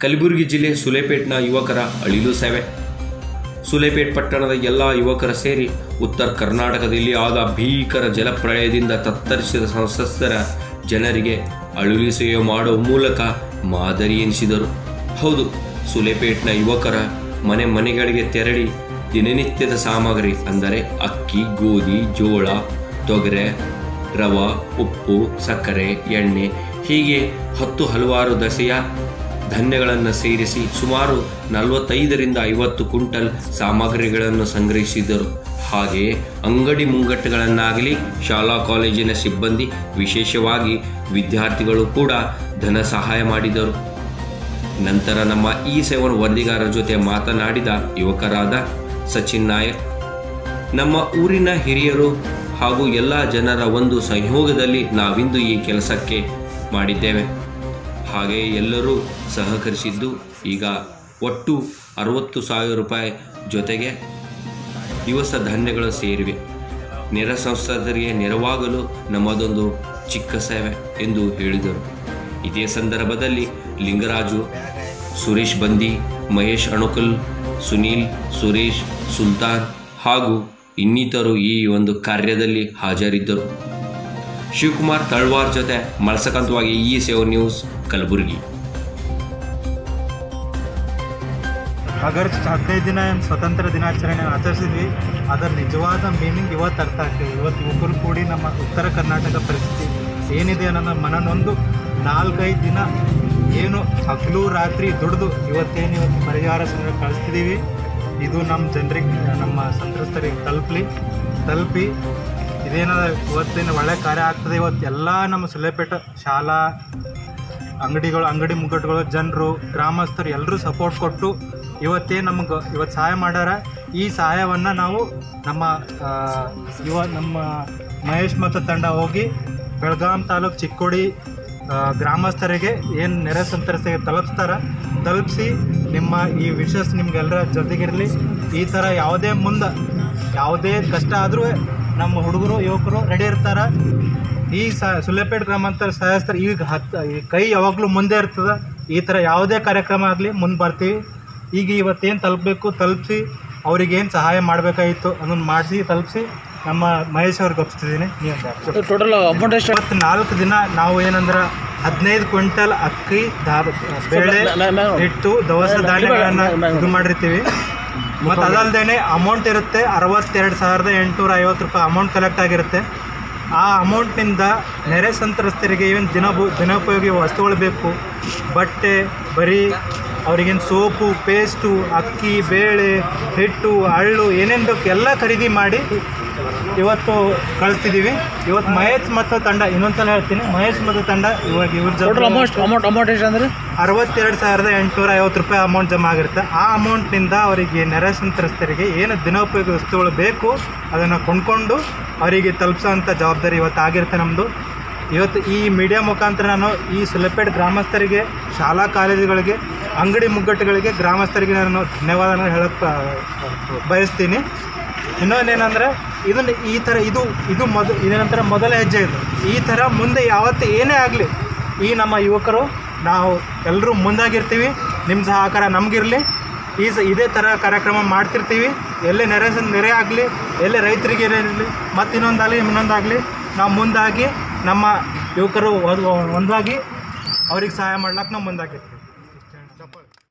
ಕಲಬುರಗಿ ಜಿಲ್ಲೆ ಸುಲೇಪೇಟ್ನ ಯುವಕರ ಅಳಿಲು ಸೇವೆ ಸುಲೇಪೇಟ್ ಪಟ್ಟಣದ ಎಲ್ಲ ಯುವಕರ ಸೇರಿ ಉತ್ತರ ಕರ್ನಾಟಕದಲ್ಲಿ ಆದ ಭೀಕರ ಜಲಪ್ರಳಯದಿಂದ ತತ್ತರಿಸಿದ ಸಂತ್ರಸ್ತರ ಜನರಿಗೆ ಅಳುಲಿ ಸೇವೆ ಮಾಡುವ ಮೂಲಕ ಮಾದರಿ ಎನಿಸಿದರು ಹೌದು ಸುಲೇಪೇಟ್ನ ಯುವಕರ ಮನೆ ಮನೆಗಳಿಗೆ ತೆರಳಿ ದಿನನಿತ್ಯದ ಸಾಮಗ್ರಿ ಅಂದರೆ ಅಕ್ಕಿ ಗೋಧಿ ಜೋಳ ತೊಗರೆ ರವ ಉಪ್ಪು ಸಕ್ಕರೆ ಎಣ್ಣೆ ಹೀಗೆ ಹತ್ತು ಹಲವಾರು ದಸೆಯ ಧಾನ್ಯಗಳನ್ನು ಸೇರಿಸಿ ಸುಮಾರು ನಲವತ್ತೈದರಿಂದ ಐವತ್ತು ಕ್ವಿಂಟಲ್ ಸಾಮಗ್ರಿಗಳನ್ನು ಸಂಗ್ರಹಿಸಿದರು ಹಾಗೆಯೇ ಅಂಗಡಿ ಮುಂಗಟ್ಟುಗಳನ್ನಾಗಲಿ ಶಾಲಾ ಕಾಲೇಜಿನ ಸಿಬ್ಬಂದಿ ವಿಶೇಷವಾಗಿ ವಿದ್ಯಾರ್ಥಿಗಳು ಕೂಡ ಧನ ಸಹಾಯ ಮಾಡಿದರು ನಂತರ ನಮ್ಮ ಈ ಸೆವೆನ್ ವರದಿಗಾರರ ಜೊತೆ ಮಾತನಾಡಿದ ಯುವಕರಾದ ಸಚಿನ್ ನಾಯಕ್ ನಮ್ಮ ಊರಿನ ಹಿರಿಯರು ಹಾಗೂ ಎಲ್ಲ ಜನರ ಒಂದು ಸಂಯೋಗದಲ್ಲಿ ನಾವಿಂದು ಈ ಕೆಲಸಕ್ಕೆ ಮಾಡಿದ್ದೇವೆ ಹಾಗೆಯೇ ಎಲ್ಲರೂ ಸಹಕರಿಸಿದ್ದು ಈಗ ಒಟ್ಟು ಅರವತ್ತು ಸಾವಿರ ರೂಪಾಯಿ ಜೊತೆಗೆ ದಿವಸ ಧಾನ್ಯಗಳು ಸೇರಿವೆ ನೆರೆ ಸಂಸ್ಥರಿಗೆ ನೆರವಾಗಲು ನಮ್ಮದೊಂದು ಚಿಕ್ಕ ಸೇವೆ ಎಂದು ಹೇಳಿದರು ಇದೇ ಸಂದರ್ಭದಲ್ಲಿ ಲಿಂಗರಾಜು ಸುರೇಶ್ ಬಂದಿ ಮಹೇಶ್ ಅಣುಕಲ್ ಸುನೀಲ್ ಸುರೇಶ್ ಸುಲ್ತಾನ್ ಹಾಗೂ ಇನ್ನಿತರು ಈ ಒಂದು ಕಾರ್ಯದಲ್ಲಿ ಹಾಜರಿದ್ದರು ಶಿವಕುಮಾರ್ ತಳ್ವಾರ್ ಜೊತೆ ಮಳಸಕಂತವಾಗಿ ಈ ಸೇವ್ ನ್ಯೂಸ್ ಕಲಬುರಗಿ ಆಗಸ್ಟ್ ಹದಿನೈದು ದಿನ ಏನು ಸ್ವತಂತ್ರ ದಿನಾಚರಣೆ ಆಚರಿಸಿದ್ವಿ ಅದರ ನಿಜವಾದ ಮೀನಿಂಗ್ ಇವತ್ತು ಅರ್ಥ ಆಗ್ತದೆ ಇವತ್ತು ಯುವಕರು ಕೂಡಿ ನಮ್ಮ ಉತ್ತರ ಕರ್ನಾಟಕ ಪರಿಸ್ಥಿತಿ ಏನಿದೆ ಅನ್ನೋದು ಮನನೊಂದು ನಾಲ್ಕೈದು ದಿನ ಏನು ಹಗಲು ರಾತ್ರಿ ದುಡಿದು ಇವತ್ತೇನು ಇವತ್ತು ಪರಿಹಾರ ಸಂಗ್ರಹ ಕಳಿಸ್ತಿದ್ದೀವಿ ಇದು ನಮ್ಮ ಜನರಿಗೆ ನಮ್ಮ ಸಂತ್ರಸ್ತರಿಗೆ ತಲುಪಲಿ ತಲುಪಿ ಇದೇನಾದ ಇವತ್ತಿನ ಒಳ್ಳೆ ಕಾರ್ಯ ಆಗ್ತದೆ ಇವತ್ತು ಎಲ್ಲ ನಮ್ಮ ಸುಲೇಪೇಟೆ ಶಾಲಾ ಅಂಗಡಿಗಳು ಅಂಗಡಿ ಮುಗ್ಗಟ್ಟುಗಳು ಜನರು ಗ್ರಾಮಸ್ಥರು ಎಲ್ಲರೂ ಸಪೋರ್ಟ್ ಕೊಟ್ಟು ಇವತ್ತೇ ನಮಗೆ ಇವತ್ತು ಸಹಾಯ ಮಾಡ್ಯಾರ ಈ ಸಹಾಯವನ್ನು ನಾವು ನಮ್ಮ ಆ, ಯುವ ನಮ್ಮ ಮಹೇಶ್ ಮತ್ತು ತಂಡ ಹೋಗಿ ಬೆಳಗಾಂ ತಾಲೂಕು ಚಿಕ್ಕೋಡಿ ಆ, ಗ್ರಾಮಸ್ಥರಿಗೆ ಏನು ನೆರೆ ಸಂತ್ರಸ್ತೆಗೆ ತಲುಪಿಸ್ತಾರ ತಲುಪಿಸಿ ನಿಮ್ಮ ಈ ವಿಶಸ್ ನಿಮ್ಗೆಲ್ಲರ ಜೊತೆಗಿರಲಿ ಈ ಥರ ಯಾವುದೇ ಮುಂದೆ ಯಾವುದೇ ಕಷ್ಟ ಆದರೂ ನಮ್ಮ ಹುಡುಗರು ಯುವಕರು ರೆಡಿ ಇರ್ತಾರೆ ಈ ಸ ಸುಲೇಪೇಟ್ ಗ್ರಾಮಾಂತರ ಸಹಾಯಸ್ಥರು ಈಗ ಹತ್ತು ಈ ಕೈ ಯಾವಾಗಲೂ ಮುಂದೆ ಇರ್ತದೆ ಈ ಥರ ಯಾವುದೇ ಕಾರ್ಯಕ್ರಮ ಆಗಲಿ ಮುಂದೆ ಬರ್ತೀವಿ ಈಗ ಇವತ್ತೇನು ತಲುಪಬೇಕು ತಲುಪಿಸಿ ಅವ್ರಿಗೇನು ಸಹಾಯ ಮಾಡಬೇಕಾಗಿತ್ತು ಅದನ್ನು ಮಾಡಿಸಿ ತಲುಪಿಸಿ ನಮ್ಮ ಮಹೇಶ್ ಅವ್ರಿಗೆ ಒಪ್ಪಿಸ್ತಿದ್ದೀನಿ ನೀವು ಟೋಟಲ್ ಅಮೌಂಟ್ ಎಷ್ಟು ಇವತ್ತು ನಾಲ್ಕು ದಿನ ನಾವು ಏನಂದ್ರೆ ಹದಿನೈದು ಕ್ವಿಂಟಲ್ ಅಕ್ಕಿ ದಾ ಬೇಳೆ ಹಿಟ್ಟು ದವಸ ಧಾನ್ಯಗಳನ್ನು ಇದು ಮಾಡಿರ್ತೀವಿ ಮತ್ತು ಅದಲ್ಲದೆ ಅಮೌಂಟ್ ಇರುತ್ತೆ ಅರವತ್ತೆರಡು ಸಾವಿರದ ಎಂಟುನೂರ ಐವತ್ತು ರೂಪಾಯಿ ಅಮೌಂಟ್ ಕಲೆಕ್ಟ್ ಆಗಿರುತ್ತೆ ಆ ಅಮೌಂಟ್ನಿಂದ ನೆರೆ ಸಂತ್ರಸ್ತರಿಗೆ ಏನು ದಿನ ದಿನೋಪಯೋಗಿ ವಸ್ತುಗಳು ಬೇಕು ಬಟ್ಟೆ ಬರೀ ಅವ್ರಿಗೇನು ಸೋಪು ಪೇಸ್ಟು ಅಕ್ಕಿ ಬೇಳೆ ಹಿಟ್ಟು ಹಳ್ಳು ಏನೇನು ಬೇಕು ಎಲ್ಲ ಖರೀದಿ ಮಾಡಿ ಇವತ್ತು ಕಳಿಸ್ತಿದ್ದೀವಿ ಇವತ್ತು ಮಹೇಶ್ ಮತ್ತು ತಂಡ ಇನ್ನೊಂದ್ಸಲ ಹೇಳ್ತೀನಿ ಮಹೇಶ್ ಮತ್ತು ತಂಡ ಇವಾಗ ಇವ್ರ ಟೋಟಲ್ ಜೊತೆ ಅಮೌಂಟ್ ಅಮೌಂಟ್ ಅಮೌಂಟ್ ಎಷ್ಟು ಅಂದ್ರೆ ಅರವತ್ತೆರಡು ಸಾವಿರದ ಎಂಟುನೂರ ಐವತ್ತು ರೂಪಾಯಿ ಅಮೌಂಟ್ ಜಮಾ ಆಗಿರುತ್ತೆ ಆ ಅಮೌಂಟ್ನಿಂದ ಅವರಿಗೆ ನೆರೆ ಸಂತ್ರಸ್ತರಿಗೆ ಏನು ದಿನೋಪಯೋಗಿ ವಸ್ತುಗಳು ಬೇಕು ಅದನ್ನು ಕೊಂಡ್ಕೊಂಡು ಅವರಿಗೆ ತಲುಪಿಸೋಂಥ ಜವಾಬ್ದಾರಿ ಇವತ್ತು ಆಗಿರುತ್ತೆ ನಮ್ಮದು ಇವತ್ತು ಈ ಮೀಡಿಯಾ ಮುಖಾಂತರ ನಾನು ಈ ಸುಲೆಪೇಟ್ ಗ್ರಾಮಸ್ಥರಿಗೆ ಶಾಲಾ ಕಾಲೇಜುಗಳಿಗೆ ಅಂಗಡಿ ಮುಗ್ಗಟ್ಟುಗಳಿಗೆ ಗ್ರಾಮಸ್ಥರಿಗೆ ನಾನು ಧನ್ಯವಾದನ ಹೇಳಕ್ಕೆ ಬಯಸ್ತೀನಿ ಇನ್ನೊಂದೇನೆಂದರೆ ಇದನ್ನು ಈ ಥರ ಇದು ಇದು ಮೊದ ಇದೇನಂತರ ಮೊದಲ ಹೆಜ್ಜೆ ಇದು ಈ ಥರ ಮುಂದೆ ಯಾವತ್ತೂ ಏನೇ ಆಗಲಿ ಈ ನಮ್ಮ ಯುವಕರು ನಾವು ಎಲ್ಲರೂ ಮುಂದಾಗಿರ್ತೀವಿ ನಿಮ್ಮ ಸಹಕಾರ ನಮಗಿರಲಿ ಈ ಸ ಇದೇ ಥರ ಕಾರ್ಯಕ್ರಮ ಮಾಡ್ತಿರ್ತೀವಿ ಎಲ್ಲೇ ನೆರೆ ಸ- ನೆರೆ ಆಗಲಿ ಎಲ್ಲೇ ರೈತರಿಗೆ ಇರಲಿ ಮತ್ತು ಇನ್ನೊಂದಾಗಲಿ ಇನ್ನೊಂದಾಗಲಿ ನಾವು ಮುಂದಾಗಿ ನಮ್ಮ ಯುವಕರು ಒಂದ್- ಒಂದಾಗಿ ಅವ್ರಿಗೆ ಸಹಾಯ ಮಾಡ್ಲಿಕ್ಕೆ ನಾವು ಮುಂದಾಗಿರ್ತೀವಿ